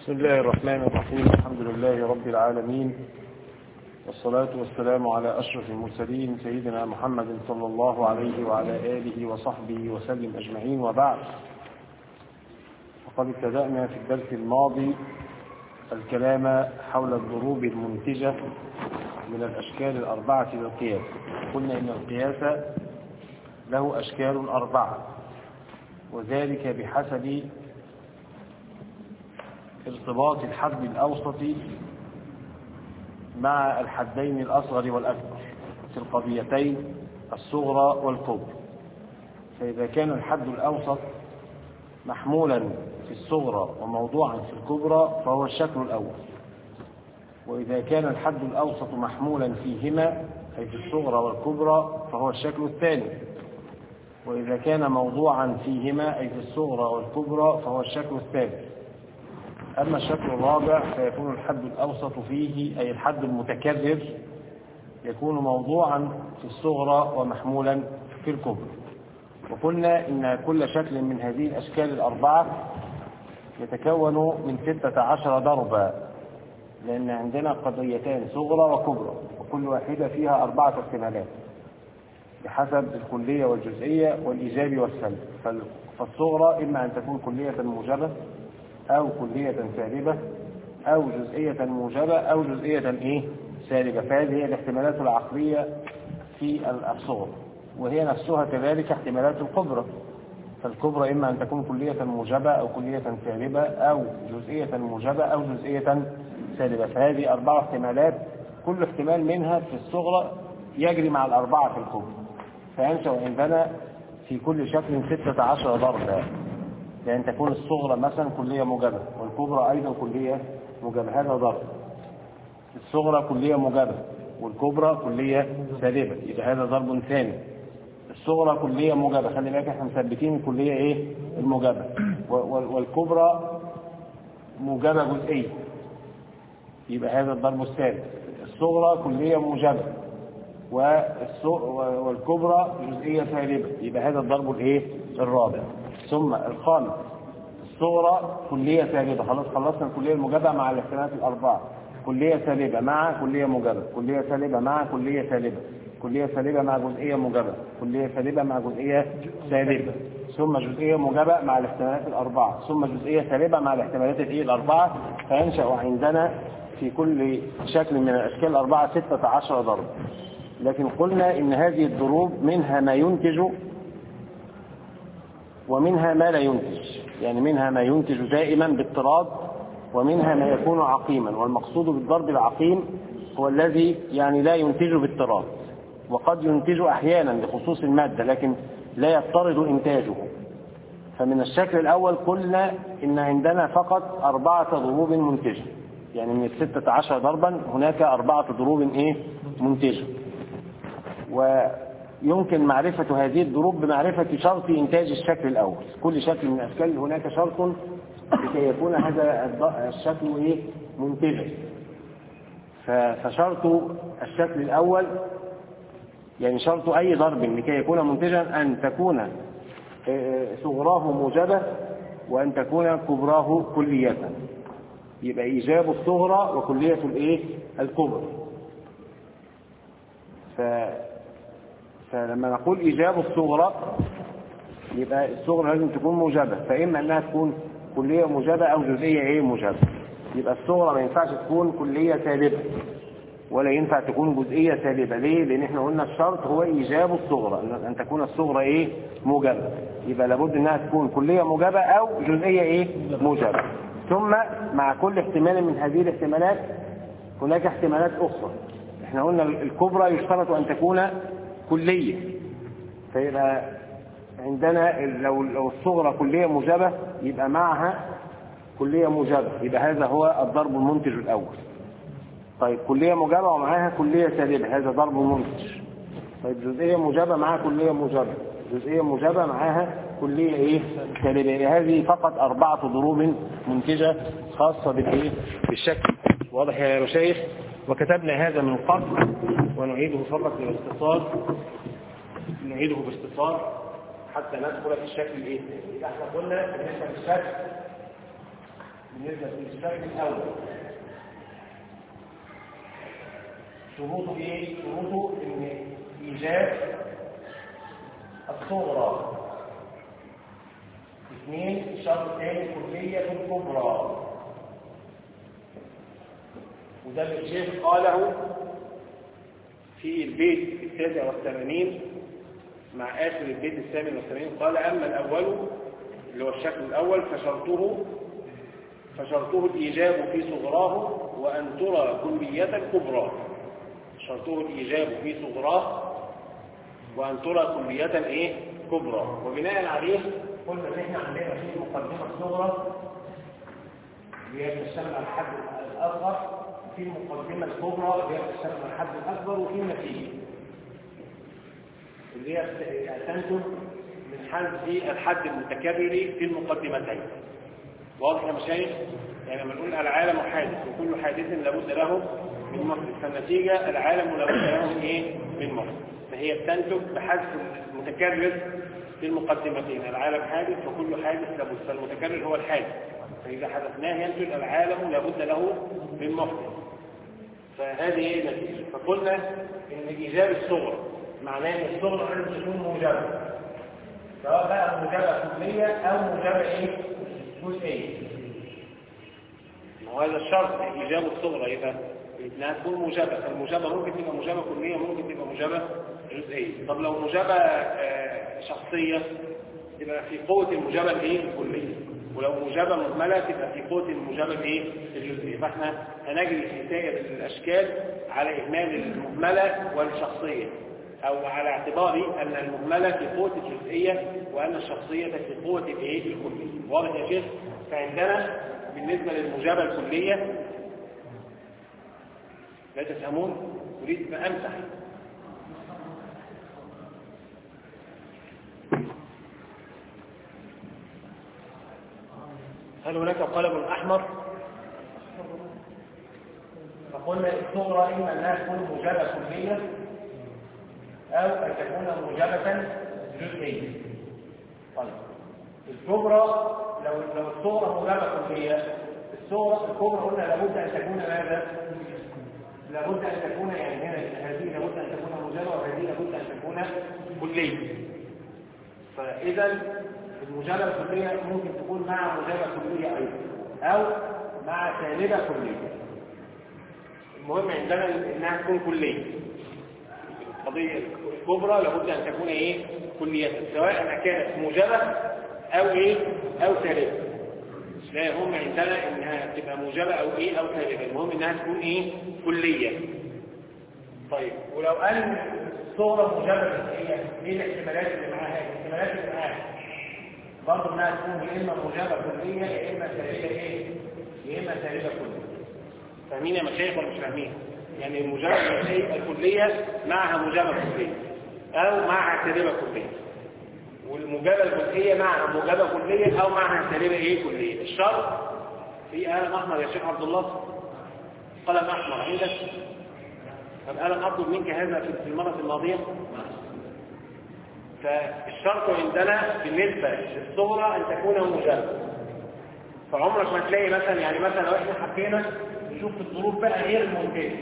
بسم الله الرحمن الرحيم الحمد لله رب العالمين والصلاة والسلام على أشرف المرسلين سيدنا محمد صلى الله عليه وعلى آله وصحبه وسلم أجمعين وبعد فقد ابتدأنا في الدرس الماضي الكلام حول الضروب المنتجة من الأشكال الأربعة للقياس قلنا إن القياس له أشكال أربعة وذلك بحسب ارتباط الحد الأوسط مع الحدين الأصغر والأكبر في القضيتين الصغرى والكبرى فإذا كان الحد الأوسط محمولا في الصغرى وموضوعا في الكبرى فهو الشكل الأول وإذا كان الحد الأوسط محمولا فيهما أي في الصغرى والكبرى فهو الشكل الثاني وإذا كان موضوعا فيهما أي في الصغرى والكبرى فهو الشكل الثالث أما الشكل الرابع فيكون الحد الأوسط فيه أي الحد المتكرر يكون موضوعا في الصغرى ومحمولا في الكبرى وقلنا إن كل شكل من هذه الأشكال الأربعة يتكون من ستة عشر ضربا لأن عندنا قضيتان صغرى وكبرى وكل واحدة فيها أربعة احتمالات بحسب الكلية والجزئية والإيجاب والسلب فالصغرى إما أن تكون كلية موجبة أو كلية سالبة أو جزئية موجبة أو جزئية إيه سالبة فهذه هي الاحتمالات العقلية في الصغر وهي نفسها كذلك احتمالات الكبرى فالكبرى إما أن تكون كلية موجبة أو كلية سالبة أو جزئية موجبة أو جزئية سالبة فهذه أربع احتمالات كل احتمال منها في الصغرى يجري مع الأربعة في الكبرى فينشأ عندنا في كل شكل ستة عشر ضربا لأن تكون الصغرى مثلا كلية موجبة والكبرى أيضا كلية موجبة هذا ضرب الصغرى كلية موجبة والكبرى كلية سالبة يبقى هذا ضرب ثاني الصغرى كلية موجبة خلي بالك احنا مثبتين الكلية ايه الموجبة والكبرى موجبة جزئية يبقى هذا الضرب الثالث الصغرى كلية موجبة والكبرى جزئية سالبة يبقى هذا الضرب الايه الرابع ثم الخامس الصغرى كلية سالبة خلاص خلصنا الكلية الموجبة مع الاحتمالات الأربعة كلية سالبة مع كلية موجبة كلية سالبة مع كلية سالبة كلية سالبة مع جزئية موجبة كلية سالبة مع جزئية سالبة ثم جزئية موجبة مع الاحتمالات الأربعة ثم جزئية سالبة مع الاحتمالات الإيه الأربعة فينشأ عندنا في كل شكل من الأشكال الأربعة ستة عشر ضرب لكن قلنا إن هذه الضروب منها ما ينتج ومنها ما لا ينتج يعني منها ما ينتج دائما باضطراد ومنها ما يكون عقيما والمقصود بالضرب العقيم هو الذي يعني لا ينتج باضطراد وقد ينتج أحيانا لخصوص المادة لكن لا يضطرد إنتاجه فمن الشكل الأول قلنا إن عندنا فقط أربعة ضروب منتجة يعني من الستة عشر ضربا هناك أربعة ضروب إيه منتجة ويمكن معرفة هذه الضروب بمعرفة شرط إنتاج الشكل الأول كل شكل من الأشكال هناك شرط لكي يكون هذا الشكل إيه منتجا فشرط الشكل الأول يعني شرط أي ضرب لكي يكون منتجا أن تكون صغراه موجبة وأن تكون كبراه كلية يبقى إيجاب الصغرى وكلية الإيه الكبرى ف... فلما نقول إيجاب الصغرى يبقى الصغرى لازم تكون موجبة فإما أنها تكون كلية موجبة أو جزئية إيه موجبة يبقى الصغرى ما ينفعش تكون كلية سالبة ولا ينفع تكون جزئية سالبة ليه؟ لأن احنا قلنا الشرط هو إيجاب الصغرى أن تكون الصغرى إيه موجبة يبقى لابد أنها تكون كلية موجبة أو جزئية إيه موجبة ثم مع كل احتمال من هذه الاحتمالات هناك احتمالات أخرى احنا قلنا الكبرى يشترط أن تكون كلية فيبقى عندنا لو لو الصغرى كلية موجبة يبقى معها كلية موجبة يبقى هذا هو الضرب المنتج الأول طيب كلية موجبة ومعاها كلية سالبة هذا ضرب منتج طيب جزئية موجبة معاها كلية موجبة جزئية موجبة معاها كلية ايه سالبة هذه فقط أربعة ضروب منتجة خاصة بالايه بالشكل واضح يا مشايخ وكتبنا هذا من قبل ونعيده فقط باختصار نعيده باختصار حتى ندخل في الشكل الايه احنا قلنا بالنسبه للشكل بالنسبة للشكل الأول شروطه إيه؟ شروطه إن إيجاد الصغرى اثنين الشرط الثاني كلية الكبرى وده اللي الشيخ قاله في البيت التاسع والثمانين مع آخر البيت الثامن والثمانين قال أما الأول اللي هو الشكل الأول فشرطه فشرطه الإيجاب في صغراه وأن ترى كلية كبرى شرطه الإيجاب في صغراه وأن ترى كلية إيه كبرى وبناء عليه قلنا إن إحنا عندنا في المقدمة الصغرى اللي هي بتشتغل على الحد الأصغر وفي المقدمة الكبرى اللي هي بتشتغل على الحد الأكبر وفي النتيجة اللي هي تنتج من حد الحد المتكرر في المقدمتين واضح يا مشايخ يعني لما نقول العالم حادث وكل حادث لابد له من محدث فالنتيجة العالم لابد له من ايه من محدث فهي بتنتج بحذف المتكرر في المقدمتين العالم حادث وكل حادث لابد فالمتكرر هو الحادث فإذا حدثناه ينتج العالم لابد له من محدث فهذه هي النتيجة فقلنا إن إيجاب الصغر معناه إن الصغر لازم تكون موجبة سواء بقى موجبة كلية أو موجبة إيه؟ جزئية وهذا الشرط إيجاب الصغرى يبقى إنها تكون موجبة فالموجبة ممكن تبقى موجبة كلية ممكن تبقى موجبة جزئية طب لو موجبة آه، شخصية تبقى في قوة الموجبة الإيه؟ الكلية ولو موجبة مهملة تبقى في قوة الموجبة الإيه؟ الجزئية فإحنا هنجري في سائر الأشكال على إهمال المهملة والشخصية أو على اعتبار أن المهملة في قوة الجزئية وأن الشخصية في قوة الإيه؟ الكلية واضح يا شيخ؟ فعندنا بالنسبة للمجابة الكلية لا تفهمون أريد أن أمسح هل هناك قلم أحمر فقلنا الصغرى إما أنها تكون موجبة كلية أو أن تكون موجبة جزئية طيب الكبرى لو لو الصغرى موجبة كلية الصغرى الكبرى قلنا لابد أن تكون ماذا؟ لابد أن تكون يعني هنا هذه لابد أن تكون موجبة وهذه لابد أن تكون كلية فإذا الموجبة الكلية ممكن تكون مع موجبة كلية أيضا أو مع سالبة كلية المهم عندنا انها تكون كلية القضية الكبرى لابد ان تكون ايه كلية سواء كانت موجبة او ايه او سالبة لا هم عندنا انها تبقى موجبة او ايه او سالبة المهم انها تكون ايه كلية طيب ولو قال صورة موجبة جزئية ايه الاحتمالات اللي معاها الاحتمالات اللي معاها برضه انها تكون يا اما موجبة كلية يا اما سالبة ايه يا اما سالبة كلية فاهمين يا مشايخ ولا مش فاهمين يعني المجابة الكلية معها مجابة كلية أو معها سالبة كلية والمجابة الجزئية معها مجابة كلية أو معها سالبة إيه كلية الشرط في قلم أحمر يا شيخ عبد الله قلم أحمر عندك طب ألم أطلب منك هذا في المرة الماضية فالشرط عندنا بالنسبة للصغرى أن تكون مجابة فعمرك ما تلاقي مثلا يعني مثلا لو احنا حكينا نشوف الظروف بقى غير المنتجة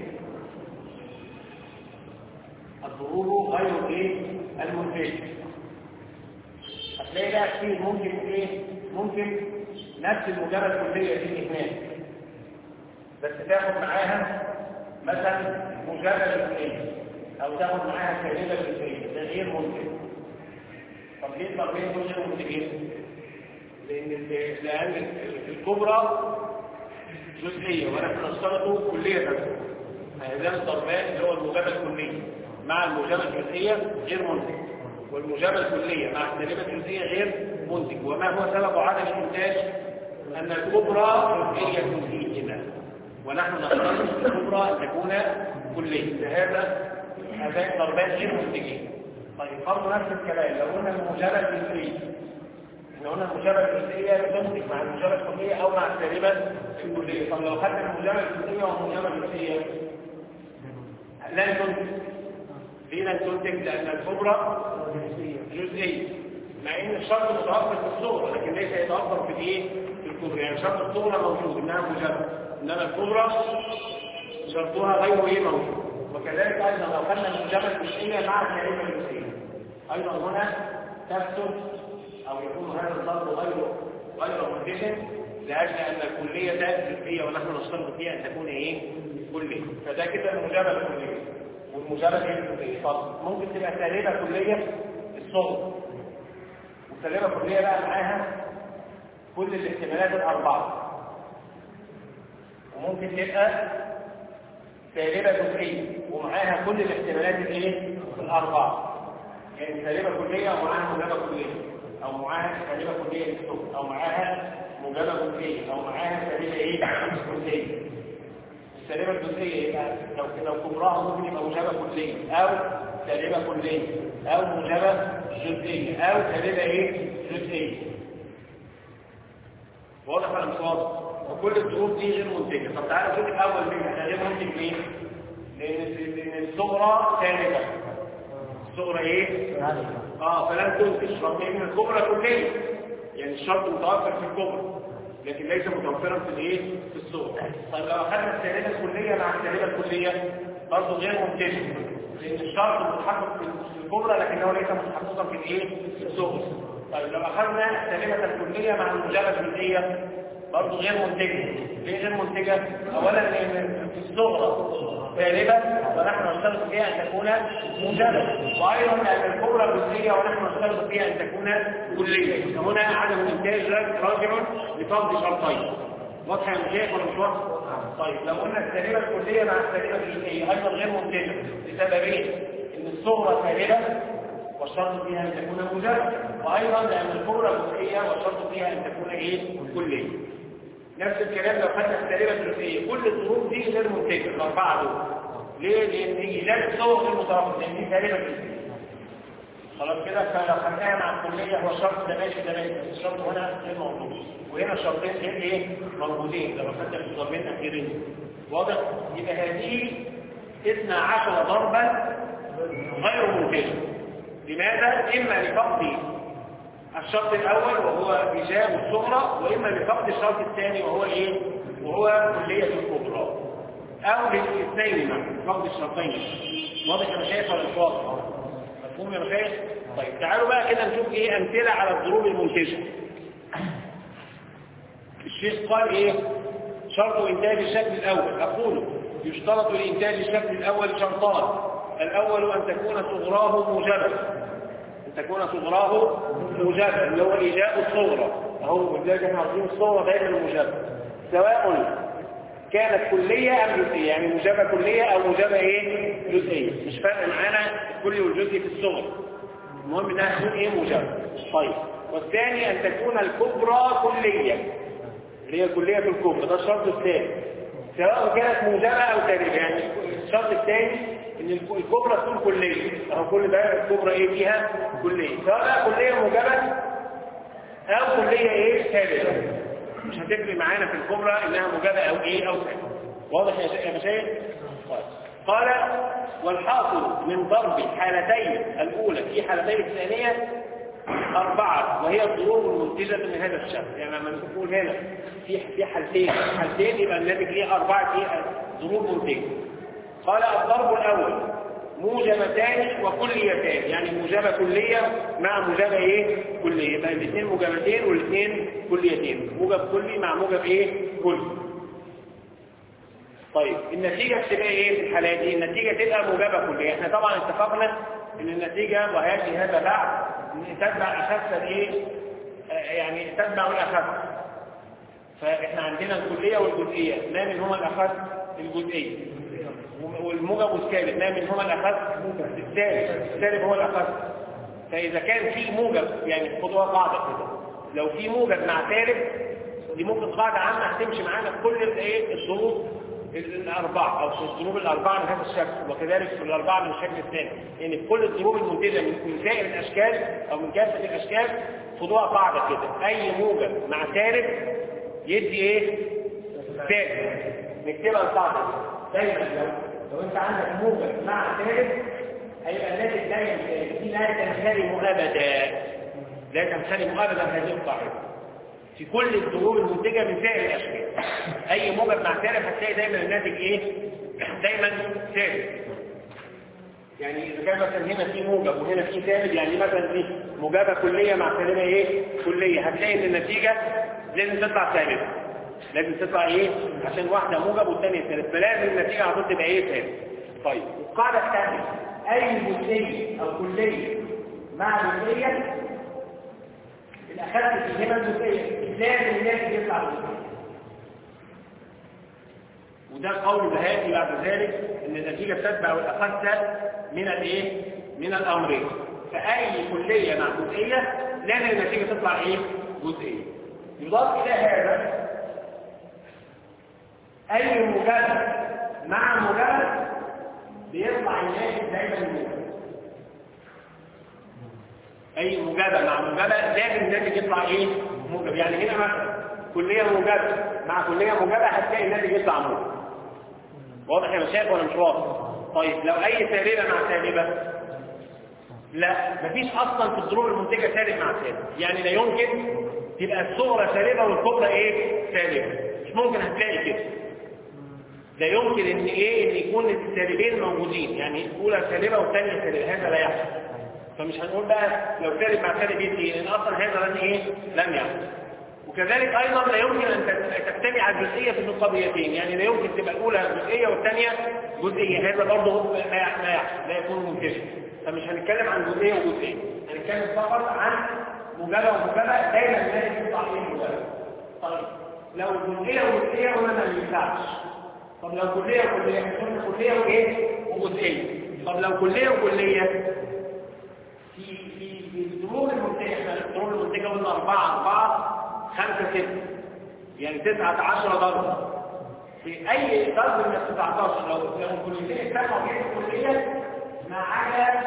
الظروف غير ايه المنتجة هتلاقي بقى كتير ممكن ايه ممكن نفس المجرد الكلية دي هناك بس تاخد معاها مثلا مجرد الاثنين او تاخد معاها كلمة الاثنين ده غير منتج طب ليه طب ليه دول غير منتجين؟ لان لان الكبرى جزئية ولكن نشترط كلية هذان الضربان اللي هو المجابة الكلية مع المجابة الجزئية غير منتج والمجابة الكلية مع السالبة الجزئية غير منتج وما هو سبب عدم الإنتاج أن الكبرى جزئية فيهما ونحن نشترط الكبرى أن تكون كلية لهذا هذان الضربان غير منتجين طيب برضه نفس الكلام لو قلنا المجابة الجزئية احنا قلنا المجابة الجزئية بتنتج مع المجابة الكلية أو مع السالبة الكلية طب لو خدنا المجابة الكلية والمجابة الجزئية لن تنتج ليه لن تنتج لأن الكبرى جزئية مع إن الشرط متوفر في الصغرى لكن ليس يتوفر في الإيه؟ في الكبرى يعني شرط الصغرى موجود انها موجبه انما الكبرى شرطها غير ايه موجود وكذلك ايضا لو خدنا الموجبه الجزئيه مع الكلمه الجزئيه ايضا هنا تفسد او يكون هذا الضرب غير غير منتشر لاجل ان الكليه جزئيه ونحن نشترط فيها ان تكون ايه كليه فده كده الموجبه الكليه والموجبه هي الكليه طب ممكن تبقى سالبه كليه الصغر والسالبه كليه بقى معاها كل الاحتمالات الاربعه وممكن تبقى سالبه جزئيه ومعاها كل الاحتمالات الايه الاربعه يعني سالبه كليه ومعاها موجبه كليه او معاها سالبه كليه للصغر او معاها موجبه جزئيه او معاها سالبه ايه جزئيه السالبه الجزئيه يبقى لو لو كبراها ممكن يبقى موجبه كليه او سالبه كليه او موجبه جزئيه او سالبه ايه جزئيه واضح ولا مش واضح وكل الظروف دي غير منتجه طب تعالى نشوف الاول منها ده غير منتج ليه لان لان الصغرى سالبه الصغرى ايه اه فلن تنتج رغم ان الكبرى كليه يعني الشرط متوفر في الكبرى لكن ليس متوفرا في الايه في الصغرى طيب لو اخذنا السالبه الكليه مع السالبه الكليه برضه غير منتجه لان الشرط متحقق في الكبرى لكنه ليس متحققا في الايه في الصغرى طيب لو اخذنا السالبه الكليه مع الموجبه الجزئيه برضه غير منتجه ليه غير منتجه اولا لان في الصغرى سالبه ونحن نشترط فيها ان تكون موجبه وايضا لان الكبرى جزئيه ونحن نشترط فيها ان تكون كليه فهنا عدم الانتاج راجع لفرض شرطين واضحه يا مشايخ ولا مش واضحه؟ طيب لو قلنا السالبه الكليه مع السالبه الجزئيه ايضا غير منتجه لسببين ان الصغرى سالبه والشرط فيها ان تكون موجبه وايضا لان الكبرى جزئيه والشرط فيها ان تكون ايه كليه نفس الكلام لو خدنا السالبه الجزئيه كل الظروف دي غير منتجه الاربعه دول ليه لان ايجاد الصور غير متوافق لان دي سالبه جزئيه خلاص كده فلو خدناها مع الكليه هو الشرط ده ماشي ده ماشي بس الشرط هنا غير موجود وهنا الشرطين غير ايه موجودين لو خدنا الضربين الاخيرين واضح يبقى هذه 12 ضربا غير منتجه لماذا اما لفقد الشرط الاول وهو ايجاب الصغرى واما لفقد الشرط الثاني وهو ايه وهو كليه الكبرى او للاثنين مع فقد الشرطين واضح يا مشايخ ولا مش واضح مفهوم يا مشايخ طيب تعالوا بقى كده نشوف ايه امثله على الضروب المنتجه الشيخ قال ايه شرط انتاج الشكل الاول اقول يشترط لانتاج الشكل الاول شرطان الاول ان تكون صغراه موجبه ان تكون صغراه موجبه اللي هو ايجاء الصغرى اهو ولذلك احنا عارفين الصغرى دايما موجبه سواء كانت كلية أم جزئية يعني موجبة كلية أو موجبة إيه جزئية مش فارق معانا الكلي والجزئي في الصغر المهم إنها تكون إيه موجبة طيب والثاني أن تكون الكبرى كلية اللي هي الكلية في الكبرى ده الشرط الثاني سواء كانت موجبة أو سالبة يعني الشرط الثاني إن الكبرى تكون كلية أو كل ده الكبرى إيه فيها كلية سواء كلية موجبة أو كلية إيه سالبة مش هتفرق معانا في الكبرى انها موجبه او ايه او سالبه واضح يا مشايخ طيب قال والحاصل من ضرب الحالتين الاولى في حالتين الثانيه أربعة وهي الضروب المنتجة من هذا الشكل يعني لما نقول هنا في في حالتين حالتين يبقى الناتج ليه أربعة ايه ضروب منتجة قال الضرب الأول موجبتان وكليتان يعني موجبة كلية مع موجبة ايه كلية يبقى الاثنين موجبتين والاثنين كليتين موجب كلي مع موجب ايه كلي طيب النتيجة تبقى ايه في الحالة دي النتيجة تبقى موجبة كلية احنا طبعا اتفقنا ان النتيجة وهياتي هذا بعد ان تتبع اخف الايه آه يعني تتبع الاخف فاحنا عندنا الكلية والجزئية ما منهما الاخف الجزئية والموجب والسالب ما منهما الاخف السالب السالب هو الاخف فاذا كان في موجب يعني خدوها قاعده كده لو في موجب مع سالب دي ممكن قاعده عامه هتمشي معانا في كل الايه الظروف الاربعه او في الظروف الاربعه من هذا الشكل وكذلك في الاربعه من الشكل الثاني يعني في كل الظروف المنتجه من سائر الاشكال او من كافه الاشكال خدوها قاعده كده اي موجب مع سالب يدي ايه سالب نكتبها القاعده دايما لو لو انت عندك موجب مع سالب هيبقى الناتج دايما دي لا تنسلم ابدا لا تنسلم ابدا هذه القاعده في كل الضروب المنتجة من سائر الأشكال أي موجب مع سالب هتلاقي دايما الناتج إيه؟ دايما سالب يعني إذا كان مثلا هنا في موجب وهنا في سالب يعني مثلا دي موجبة كلية مع سالبة إيه؟ كلية هتلاقي إن النتيجة لازم تطلع سالبة لازم تطلع إيه؟ عشان واحدة موجب والثانية سالب فلازم النتيجة على طول تبقى إيه سالب طيب القاعدة الثانية أي جزئية أو كلية مع جزئية الأخذت فيهما الجزئية لازم الناتج يطلع جزئية وده قول بهائي بعد ذلك ان النتيجة تتبع الأخذت من الايه؟ من الأمرين فأي كلية مع جزئية لازم النتيجة تطلع ايه؟ جزئية يضاف إلى هذا أي مجرد مع مجرد بيطلع الناتج دايما موجب اي موجبه مع موجبه لازم الناتج يطلع ايه موجب يعني هنا مثلا كليه موجبه مع كليه موجبه هتلاقي الناتج يطلع موجب واضح يا مشايخ ولا مش واضح طيب لو اي سالبه مع سالبه لا مفيش اصلا في الضروب المنتجه سالب مع سالب يعني لا يمكن تبقى الصغرى سالبه والكبرى ايه سالبه مش ممكن هتلاقي كده لا يمكن ان ايه ان يكون السالبين موجودين يعني الاولى سالبه والثانيه سالبه هذا لا يحصل فمش هنقول بقى لو سالب مع سالب يدي لان اصلا هذا لن ايه لم يحصل وكذلك ايضا لا يمكن ان تجتمع الجزئيه في النقابيتين يعني لا يمكن تبقى الاولى جزئيه والثانيه جزئيه هذا برضه لا يحصل لا يكون منتشر فمش هنتكلم عن جزئيه وجزئيه هنتكلم فقط عن موجبه وموجبه دايما لازم يطلع ايه موجبه طيب لو جزئيه وجزئيه قلنا ما ينفعش طب لو كليه وكليه هنقول كليه وايه وجزئيه طب لو كليه وكليه في في في الضروب المنتجة الضروب المنتجة قلنا أربعة أربعة خمسة ستة يعني تسعة عشرة ضرب في أي ضرب من التسعة عشر لو لو الكليتين اتفقوا في الكلية ما عدا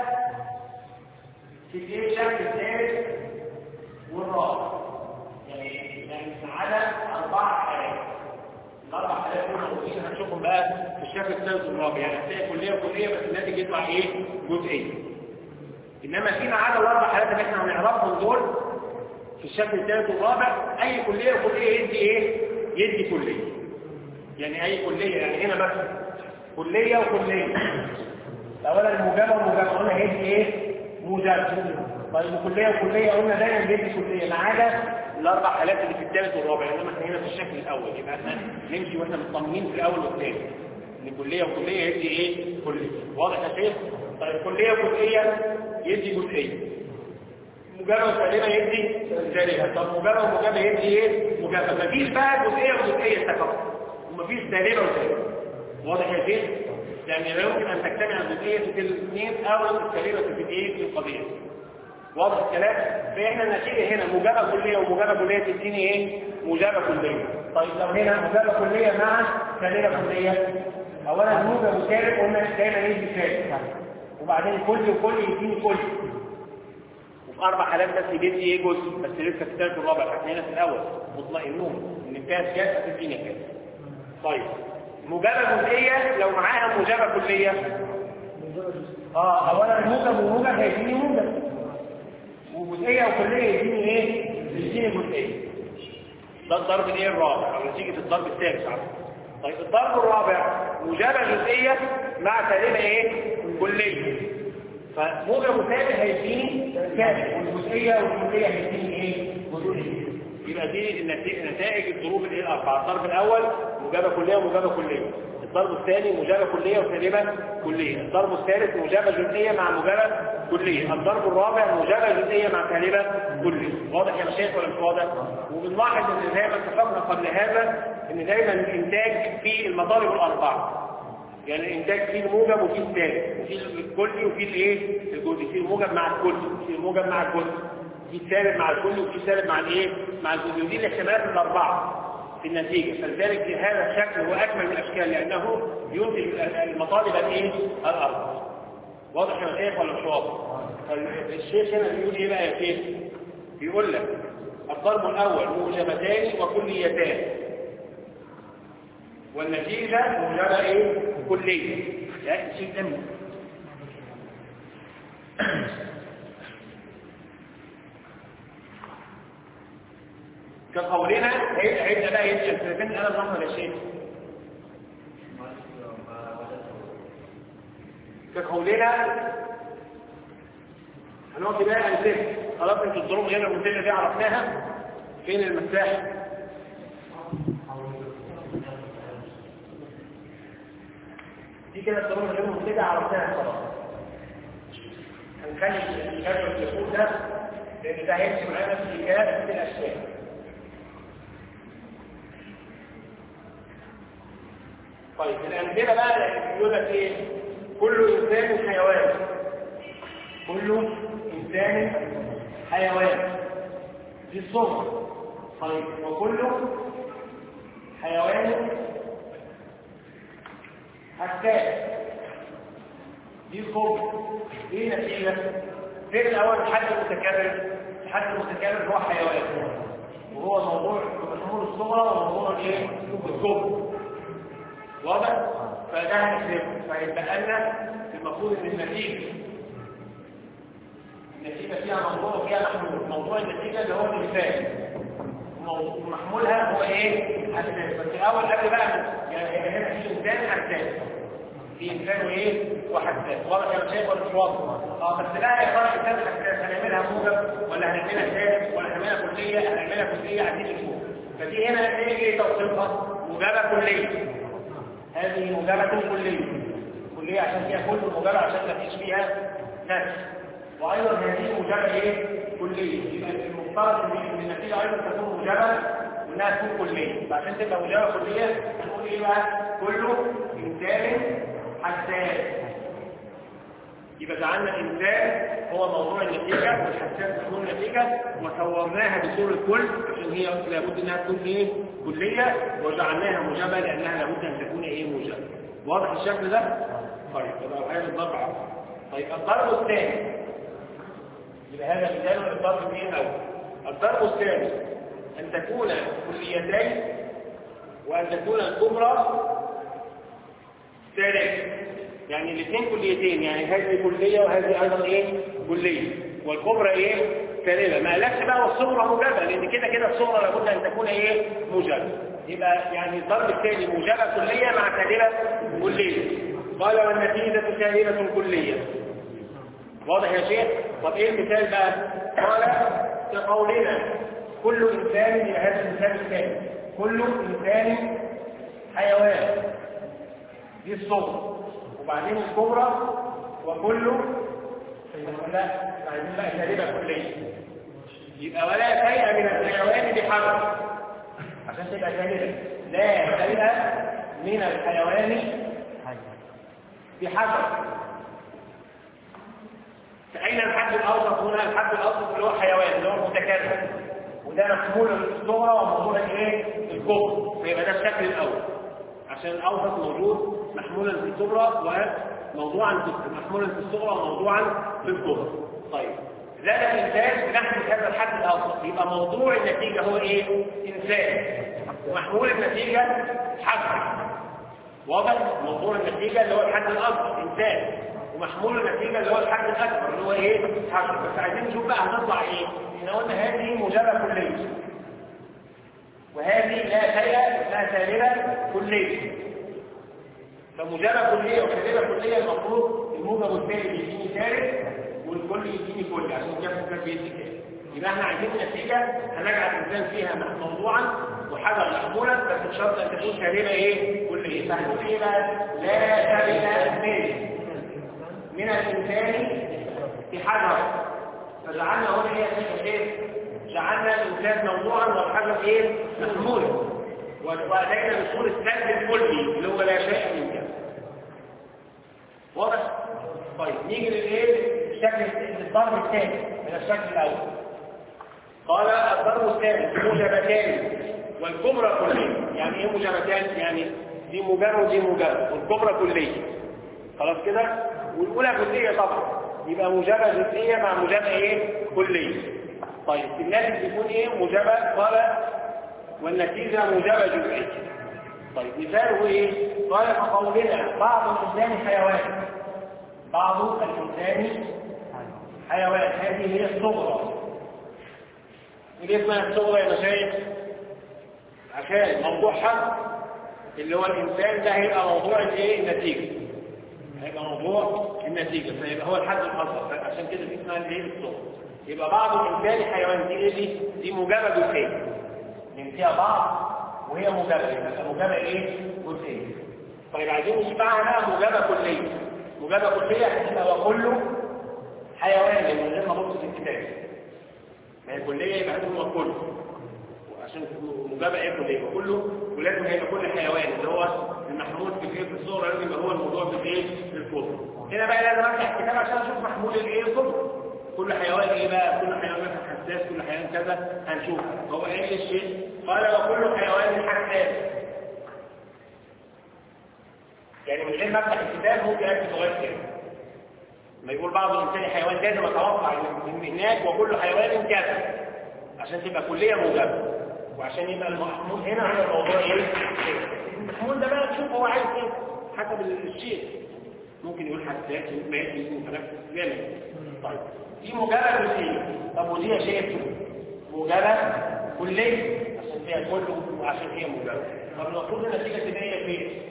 في الايه الشكل الثالث والرابع يعني يعني ما عدا أربع حالات الأربع حالات دول موجودين هنشوفهم بقى في الشكل الثالث والرابع يعني هتلاقي كلية وكلية بس الناتج يطلع إيه جزئية انما فيما عدا الاربع حالات اللي احنا هنعرفهم دول في الشكل الثالث والرابع اي كليه وكليه يدي ايه يدي كليه يعني اي كليه يعني هنا مثلا كليه وكليه اولا موجبه وموجبه قلنا هيدي ايه موجبه طيب كليه وكليه قلنا دايما بيدي كليه ما عدا الاربع حالات اللي في الثالث والرابع انما احنا هنا في الشكل الاول يبقى احنا نمشي واحنا مطمئنين في الاول والثاني ان كليه وكليه يدي ايه كليه واضح يا شيخ طيب كليه وجزئيه يدي جزئيه مجرد سالبه يدي سالبه طب مجرد مجرد يدي ايه مجرد مفيش بقى جزئيه وجزئيه فقط ومفيش سالبه وسالبه واضح يا شيخ يعني لا يمكن ان تجتمع الجزئيه في الاثنين او السالبه في الايه في القضيه واضح الكلام فاحنا النتيجه هنا موجبه كليه وموجبه كليه تديني ايه موجبه كليه طيب لو هنا موجبه كليه مع سالبه كليه اولا موجب وسالب قلنا دايما يدي سالب وبعدين كل وكل يديني كل وفي اربع حالات بس يديني ايه جزء بس لسه في الثالث والرابع احنا هنا في الاول مطمئنون ان فيها سياسه تديني كده طيب موجبه جزئيه لو معاها موجبه كليه اه اولا موجب وموجب هيديني موجب وجزئيه وكليه يديني ايه يديني جزئيه ده الضرب الايه الرابع او نتيجه الضرب الثالث طيب الضرب الرابع موجبه جزئيه مع سالبه ايه كليه فموجب وثابت هيديني ثابت والجزئيه والكليه هيديني ايه جزئيه يبقى دي نتائج الضروب الايه الاربعه الضرب الاول موجبه كليه وموجبه كليه الضرب الثاني موجبه كليه وسالبه كليه الضرب الثالث موجبه جزئيه مع موجبه كليه الضرب الرابع موجبه جزئيه مع سالبه كليه واضح يا مشايخ ولا مش واضح وبنلاحظ ان زي ما اتفقنا قبل هذا ان دايما الانتاج في المطالب الاربعه يعني الانتاج فيه الموجب وفيه الثالث وفيه الكلي وفيه الايه الجزء فيه الموجب مع الكلي وفيه الموجب مع الجزء في سالب مع الكلي وفي سالب مع الايه مع الجزء ودي الاحتمالات الاربعه في النتيجه فلذلك هذا الشكل هو اكمل من الاشكال لانه ينتج المطالب الايه الاربعه واضح يا شيخ ولا مش واضح الشيخ هنا بيقول ايه بقى يا شيخ بيقول لك الضرب الاول موجبتان وكليتان والنتيجه موجبه ايه كليه لا شيء دم كقولنا هيبقى هيبقى بقى يبقى الفلسفين القلم الاحمر يا شيخ كقولنا هنقعد بقى امثله خلاص انت الظروف غير المنتجه دي عرفناها فين المساحه دي كده الظروف غير المنتجه عرفناها خلاص هنخلي الجدول اللي فوق ده لان ده هيمشي معانا في كافه الاشياء طيب الامثله بقى يقول لك ايه كل انسان حيوان كل انسان حيوان دي الصغر طيب وكل حيوان حساس دي الكبرى ايه النتيجه فين الاول الحد المتكرر الحد المتكرر هو حيوان وهو موضوع مشهور الصغرى وموضوع الايه الكبرى واضح فده هنحسبه فيبقى لنا المفروض ان النتيجه النتيجه فيها موضوع وفيها محمول موضوع النتيجه اللي هو الانسان محمولها هو ايه حساس بس الاول قبل بقى يعني هنا في انسان حساس في انسان وايه وحساس واضح يا شيخ ولا مش واضح اه بس لا يا ترى الانسان حساس هنعملها موجب ولا هنعملها ثابت ولا هنعملها كليه هنعملها كليه عايزين نشوف فدي هنا ايه ايه توصيفها موجبه كليه هذه موجبه كليه كليه عشان فيها كل موجبه عشان ما فيش فيها نفس وايضا هذه موجبه ايه كليه يبقى المفترض ان النتيجه ايضا تكون موجبه وانها تكون كليه فعشان تبقى موجبه كليه هنقول ايه بقى كله انسان حساس يبقى جعلنا الانسان هو موضوع النتيجه والحساس تكون النتيجه وصورناها بصوره كل عشان هي لابد انها تكون ايه كليه وجعلناها موجبه لانها لابد ان تكون ايه موجبه واضح الشكل ده طيب يبقى هذا الضرب عفوا طيب الضرب الثاني يبقى هذا مثال للضرب ايه الاول الضرب الثاني ان تكون كليتين وان تكون الكبرى ثالث يعني الاثنين كليتين يعني هذه كلية وهذه أيضا إيه كلية والكبرى إيه ثالثة ما قالكش بقى والصغرى موجبة لأن كده كده الصغرى لابد أن تكون إيه موجبة يبقى يعني الضرب الثاني موجبة كلية مع ثالثة كلية قال والنتيجة ثالثة كلية واضح يا شيخ طب إيه المثال بقى قال كقولنا كل إنسان إلى هذا المثال الثاني كل إنسان حيوان دي الصغرى وبعدين الكبرى وكله لا عايزين بقى تقريبا كليه يبقى ولا شيء من الحيوان بحجر عشان تبقى كامله لا شيء من الحيوان بحجر فأين الحد الأوسط هنا الحد الأوسط اللي هو حيوان اللي هو المتكرر وده محمول الصغرى وموضوع الايه الكبرى فيبقى ده الشكل الأول عشان الأوسط موجود محمولا في الكبرى وموضوعا في محمولا في الصغرى وموضوعا في الكبرى طيب زاد الإنسان بنحو هذا الحد الأوسط يبقى موضوع النتيجة هو إيه؟ إنسان ومحمول النتيجة حجر واضح؟ موضوع النتيجة اللي هو الحد الأكبر إنسان ومحمول النتيجة اللي هو الحد الأكبر اللي هو إيه؟ حجر بس عايزين نشوف بقى هنطلع إيه؟ إحنا قلنا هذه موجبة كلية وهذه لا شيء لا ثالثة كلية فموجبة كلية وكذبة كلية المفروض الموجب والثاني يديني ثالث والكل يديني كل عشان كده ممكن بيدي كده يبقى احنا عايزين نتيجة هنجعل الإنسان فيها موضوعا وحجر محمولا بس بشرط أن تكون كذبة إيه؟ كلية فهنقول إيه بقى؟ لا ثالثة اثنين من الإنسان في حجر فجعلنا هنا هي ايه؟ جعلنا الإنسان موضوعا والحجر إيه؟ محمولا وأتينا بصورة السلب الكلي اللي هو لا شيء من كده واضح؟ طيب نيجي للايه؟ الشكل الضرب الثاني من الشكل الأول قال الضرب الثاني موجبتان والكبرى كلية يعني ايه موجبتان؟ يعني دي موجبة ودي موجبة والكبرى كلية خلاص كده؟ والأولى كلية طبعا يبقى موجبة جزئية مع موجبة ايه؟ كلية طيب الناتج بيكون ايه؟ موجبة قال والنتيجة موجبة جزئية طيب مثاله ايه؟ قال فقولنا بعض الإنسان حيوان بعض الإنسان حيوان هذه هي الصغرى ايه اسمها الصغرى يا مشايخ؟ عشان موضوع حد اللي هو الإنسان ده هيبقى موضوع الايه النتيجة هيبقى موضوع النتيجة فيبقى هو الحد الأصغر عشان كده دي اسمها الايه الصغر يبقى بعض الإنسان حيوان دي ايه دي دي موجبة جزئية من فيها بعض وهي موجبة يبقى موجبة ايه جزئية طيب عايزين نجمعها بقى موجبة كلية موجبة كلية هتبقى وكله حيوان من غير ما نبص في الكتاب ما هي كلية يبقى هو كله عشان موجبة ايه كلية وكله ولازم هيبقى كل حيوان اللي هو المحمول في الايه في الصورة لازم يبقى هو الموضوع في الايه في الكفر هنا بقى لازم افتح الكتاب عشان اشوف محمول الايه الكفر كل حيوان ايه بقى كل حيوان مثلا حساس كل حيوان كذا هنشوف هو ايه الشيء قال وكل حيوان حساس يعني من غير ما افتح الكتاب ممكن اكتب لغايه كده ما يقول بعض الانسان حيوان لازم اتوقع ان هناك وكل حيوان كذا عشان تبقى كليه موجبه وعشان يبقى المحمول هنا على الموضوع ايه المحمول ده بقى تشوف هو عايز ايه حسب الشيء ممكن يقول حساس ممكن يقول كلام جامد طيب دي موجبه جزئيه طب ودي يا شيخ موجبه كليه عشان فيها كله وعشان هي موجبه طب المفروض النتيجه تبقى هي فين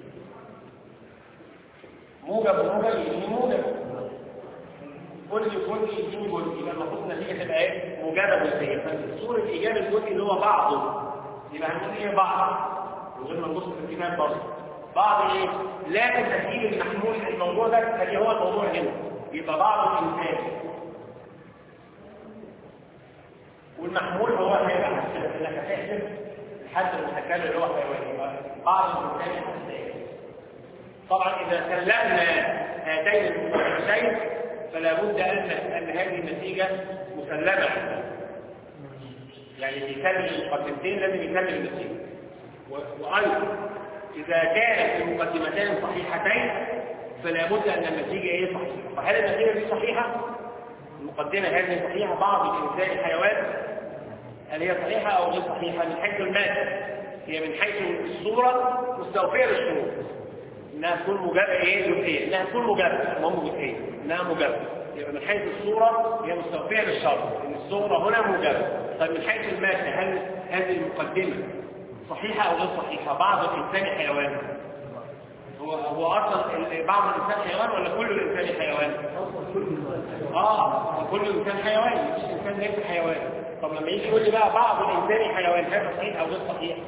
موجب وموجب يديني موجب كل كل يديني جزء يبقى المفروض النتيجه تبقى ايه موجبه جزئيه فصوره الايجاب الجزئي اللي هو بعضه يبقى هنقول ايه بعض من غير ما نبص في الكتاب برضه بعض ايه لازم تسجيل المحمول الموضوع ده اللي هو الموضوع هنا يبقى بعض الانسان والمحمول هو هيبقى انك هتحسب الحد المتكلم اللي هو حيوان يبقى بعض الانسان حساس طبعا إذا سلمنا هاتين المتحدثين فلا بد أن أن هذه النتيجة مسلمة يعني بيسلم المقدمتين لازم يسلم النتيجة وأيضا إذا كانت المقدمتان صحيحتين فلا بد أن النتيجة إيه صحيحة فهل النتيجة دي صحيحة؟ المقدمة هذه صحيحة بعض الإنسان حيوان هل هي صحيحة أو غير صحيحة من حيث المادة هي من حيث الصورة مستوفية للشروط انها تكون مجابة ايه جزئية انها تكون مجابة المهم جزئية انها مجابة يبقى من حيث الصورة هي مستوفية للشرط ان الصورة هنا مجابة طيب من حيث المادة هل هذه المقدمة صحيحة او غير صحيحة بعض الانسان حيوان هو هو اصلا بعض الانسان حيوان ولا كل الانسان حيوان اه كل الانسان حيوان مش الانسان ليس حيوان طب لما يجي يقول لي بقى بعض الانسان حيوان هذا صحيح او غير صحيح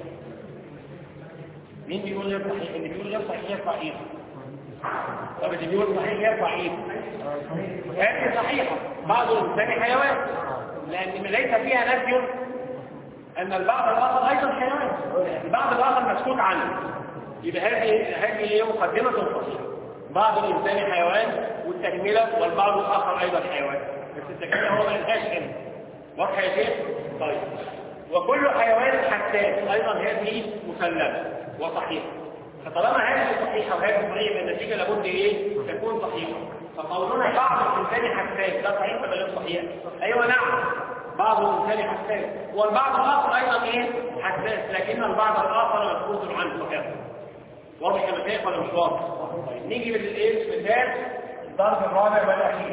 مين بيقول غير صحيح اللي بيقول غير صحيح يرفع ايده طب اللي بيقول صحيح يرفع ايده هذه صحيحه بعض الانسان حيوان لان ليس فيها نفي ان البعض الاخر ايضا حيوان البعض الاخر مسكوت عنه يبقى هذه هذه هي مقدمه صحيحه بعض الانسان حيوان والتكمله والبعض الاخر ايضا حيوان بس التكمله هو ما قالهاش هنا واضحه يا شيخ طيب وكل حيوان حساس ايضا هذه مسلمه وصحيحة فطالما هذه صحيحة وهذه صحيحة النتيجة لابد ايه تكون صحيحة فقولنا بعض الإنسان حساس ده صحيح ولا غير صحيح؟ أيوة نعم بعض الإنسان حساس والبعض الآخر أيضا ايه حساس لكن البعض الآخر مفقود عنه فكذا واضح يا مشايخ ولا مش واضح؟ طيب نيجي للايه مثال الضرب الرابع والأخير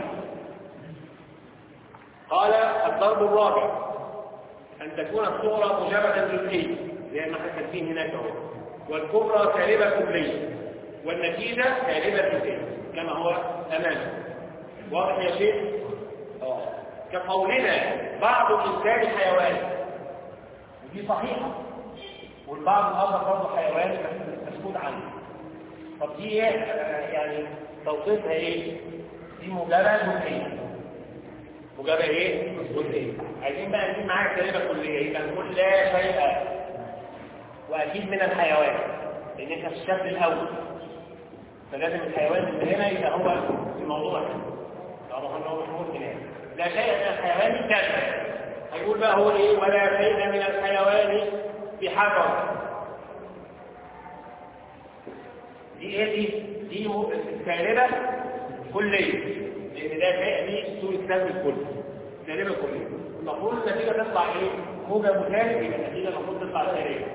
قال الضرب الرابع أن تكون الصورة مجردا جزئية زي ما احنا كاتبين هناك اهو والكبرى سالبة كبرية والنتيجة سالبة جزئية كما هو أمامنا واضح يا شيخ؟ اه كقولنا بعض الإنسان حيوان ودي صحيحة والبعض الآخر برضه حيوان مسكوت عنه طب دي ايه يعني توصيفها ايه؟ دي مجرد جزئية مجرد ايه؟ جزئية عايزين بقى نجيب معاك سالبة كلية يبقى نقول لا شيء واكيد من الحيوان لان انت في الشكل الاول فلازم الحيوان اللي هنا يبقى هو الموضوع طبعا هو محمود هنا لا شيء من الحيوان كذا هيقول بقى هو ايه ولا شيء من الحيوان بحجر دي ايه دي دي سالبه كليه لان ده شيء دي سوء السلب الكلي سالبه كليه المفروض النتيجه تطلع ايه موجب ثالث يبقى النتيجه المفروض تطلع سالبه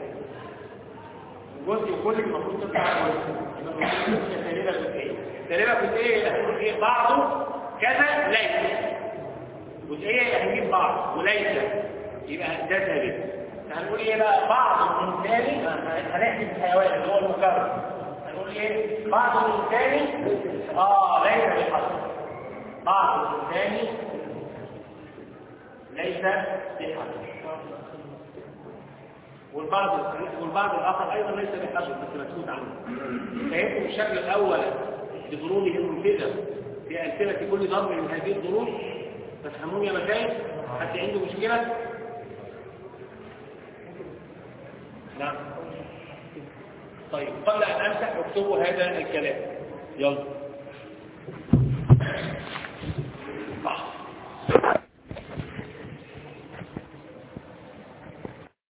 الجزء كل المفروض تطلع سالبه جزئيه سالبه جزئيه هتقول ايه بعضه كذا ليس جزئيه هنجيب بعض وليس يبقى ده سالب هنقول ايه بقى بعض الانساني هنحكي الحيوان اللي هو المكرر هنقول ايه بعض الانساني اه ليس بحسب بعض الانساني ليس بحسب والبعض والبعض الاخر ايضا ليس بحسب بس مسكوت عنه فيكون الشكل الاول بضروره المنفذه في امثله كل ضرب من هذه الضروب تفهمون يا مشايخ حد عنده مشكله نعم طيب قبل ان امسح اكتبوا هذا الكلام يلا